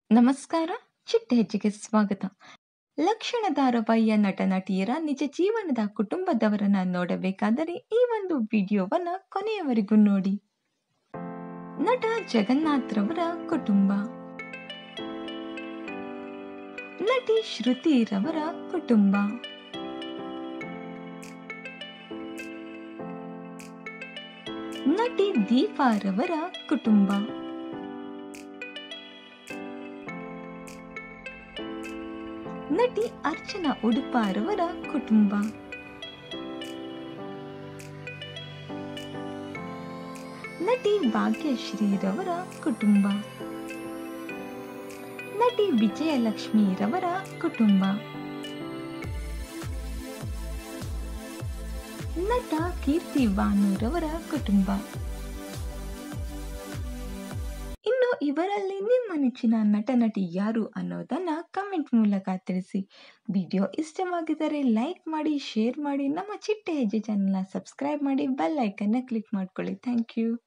ನಮಸ್ಕಾರ ಚಿಟ್ಟ ಹೆಜ್ಜೆಗೆ ಸ್ವಾಗತ ಲಕ್ಷಣ ಧಾರಾವಾಹಿಯ ನಟ ನಟಿಯರ ನಿಜ ಜೀವನದ ಕುಟುಂಬದವರನ್ನ ನೋಡಬೇಕಾದರೆ ಈ ಒಂದು ವಿಡಿಯೋವನ್ನ ಕೊನೆಯವರೆಗೂ ನೋಡಿ ನಟ ಜಗನ್ನಾಥ್ ರವರ ಕುಟುಂಬ ನಟಿ ಶ್ರುತಿ ರವರ ಕುಟುಂಬ ನಟಿ ದೀಪಾ ರವರ ಕುಟುಂಬ ನಟಿ ಅರ್ಚನಾ ಉಡುಪಾರವರ ಕುಟುಂಬ ನಟಿ ಭಾಗ್ಯಶ್ರೀರವರ ಕುಟುಂಬ ನಟಿ ವಿಜಯಲಕ್ಷ್ಮೀರವರ ಕುಟುಂಬ ನಟ ಕೀರ್ತಿ ಭಾನುರವರ ಕುಟುಂಬ ಇನ್ನು ಇವರಲ್ಲಿ ನಿಮ್ಮ ನೆಚ್ಚಿನ ನಟ ನಟಿ ಯಾರು ಅನ್ನೋದನ್ನ ಕಮೆಂಟ್ ಮೂಲಕ ತಿಳಿಸಿ ವಿಡಿಯೋ ಇಷ್ಟವಾಗಿದ್ದರೆ ಲೈಕ್ ಮಾಡಿ ಶೇರ್ ಮಾಡಿ ನಮ್ಮ ಚಿಟ್ಟೆ ಹೆಜ್ಜೆ ಚಾನಲ್ನ ಸಬ್ಸ್ಕ್ರೈಬ್ ಮಾಡಿ ಬೆಲ್ ಐಕನ್ನ ಕ್ಲಿಕ್ ಮಾಡ್ಕೊಳ್ಳಿ ಥ್ಯಾಂಕ್ ಯು